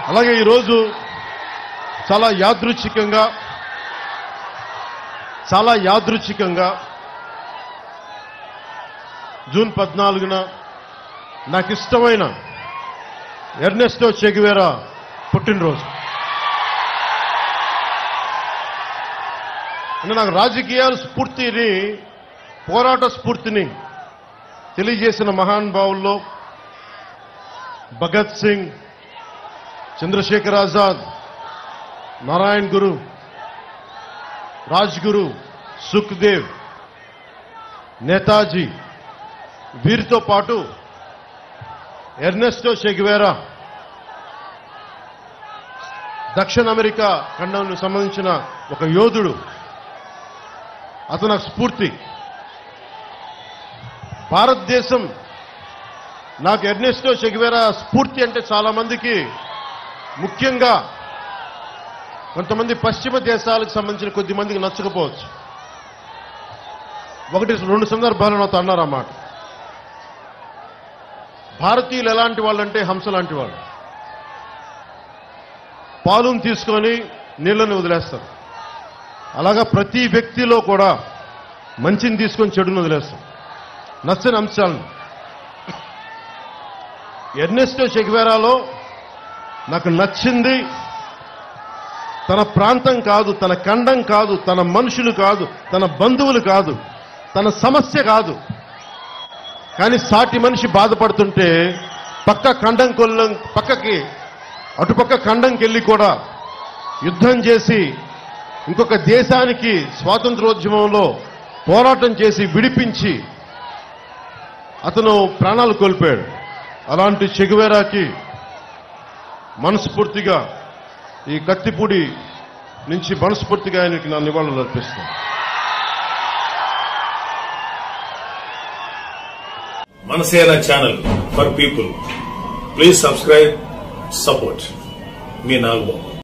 అలాగే ఈరోజు చాలా యాదృచ్ఛికంగా చాలా యాదృచ్ఛికంగా జూన్ పద్నాలుగున నాకు ఇష్టమైన ఎర్నెస్టో చెగువేరా పుట్టినరోజు అంటే నాకు రాజకీయాల స్ఫూర్తిని పోరాట స్ఫూర్తిని తెలియజేసిన మహానుభావుల్లో భగత్ సింగ్ చంద్రశేఖర్ ఆజాద్ నారాయణ్ గురు రాజ్గురు సుఖ్దేవ్ నేతాజీ వీరితో పాటు ఎర్నెస్టో షెగ్వేరా దక్షిణ అమెరికా ఖండానికి సంబంధించిన ఒక యోధుడు అతను నాకు స్ఫూర్తి భారతదేశం నాకు ఎర్నెస్టో షెగ్వేరా స్ఫూర్తి అంటే చాలా మందికి ముఖ్యంగా కొంతమంది పశ్చిమ దేశాలకు సంబంధించిన కొద్ది మందికి నచ్చకపోవచ్చు ఒకటి రెండు సందర్భాలు నాతో అన్నారు అన్నమాట భారతీయులు ఎలాంటి వాళ్ళంటే హంస లాంటి వాళ్ళు పాలును తీసుకొని నీళ్ళని వదిలేస్తారు అలాగా ప్రతి వ్యక్తిలో కూడా మంచిని తీసుకొని చెడును వదిలేస్తాం నచ్చని అంశాలను ఎర్నెస్టో షెగ్వేరాలో నాకు నచ్చింది తన ప్రాంతం కాదు తన ఖండం కాదు తన మనుషులు కాదు తన బంధువులు కాదు తన సమస్య కాదు కానీ సాటి మనిషి బాధపడుతుంటే పక్క ఖండం కొల్లం పక్కకి అటుపక్క ఖండంకి వెళ్ళి కూడా యుద్ధం చేసి ఇంకొక దేశానికి స్వాతంత్రోద్యమంలో పోరాటం చేసి విడిపించి అతను ప్రాణాలు కోల్పోయాడు అలాంటి చెగువేరాకి మనస్ఫూర్తిగా ఈ కత్తిపూడి నుంచి మనస్ఫూర్తిగా ఆయనకి నా నివాళులు అర్పిస్తాను Manasena channel for people please subscribe support మీ నాగబాబు